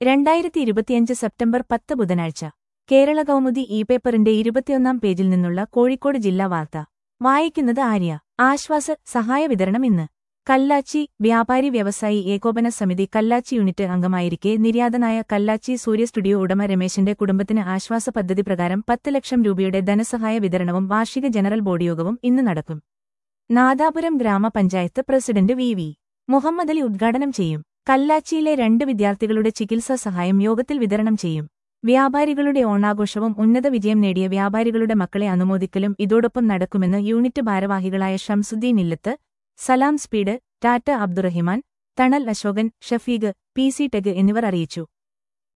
രണ്ടായിരത്തി ഇരുപത്തിയഞ്ച് സെപ്റ്റംബർ പത്ത് ബുധനാഴ്ച കേരള കൗമുദി ഇ പേപ്പറിന്റെ ഇരുപത്തിയൊന്നാം പേജിൽ നിന്നുള്ള കോഴിക്കോട് ജില്ലാ വാർത്ത വായിക്കുന്നത് ആര്യ ആശ്വാസ സഹായ വിതരണം ഇന്ന് കല്ലാച്ചി വ്യാപാരി വ്യവസായി ഏകോപന സമിതി കല്ലാച്ചി യൂണിറ്റ് അംഗമായിരിക്കെ നിര്യാതനായ കല്ലാച്ചി സൂര്യ സ്റ്റുഡിയോ ഉടമ രമേശിന്റെ കുടുംബത്തിന് ആശ്വാസ പദ്ധതി പ്രകാരം പത്ത് ലക്ഷം രൂപയുടെ ധനസഹായ വിതരണവും വാർഷിക ജനറൽ ബോഡി യോഗവും ഇന്ന് നടക്കും നാദാപുരം ഗ്രാമപഞ്ചായത്ത് president V V Muhammad Ali ഉദ്ഘാടനം ചെയ്യും കല്ലാച്ചിയിലെ രണ്ട് വിദ്യാർത്ഥികളുടെ ചികിത്സാ സഹായം യോഗത്തിൽ വിതരണം ചെയ്യും വ്യാപാരികളുടെ ഓണാഘോഷവും ഉന്നത വിജയം നേടിയ വ്യാപാരികളുടെ മക്കളെ അനുമോദിക്കലും ഇതോടൊപ്പം നടക്കുമെന്ന് യൂണിറ്റ് ഭാരവാഹികളായ ഷംസുദ്ദീൻ ഇല്ലത്ത് സലാം സ്പീഡ് ടാറ്റ അബ്ദുറഹിമാൻ തണൽ അശോകൻ ഷഫീഖ് പി സി ടെഗ് എന്നിവർ അറിയിച്ചു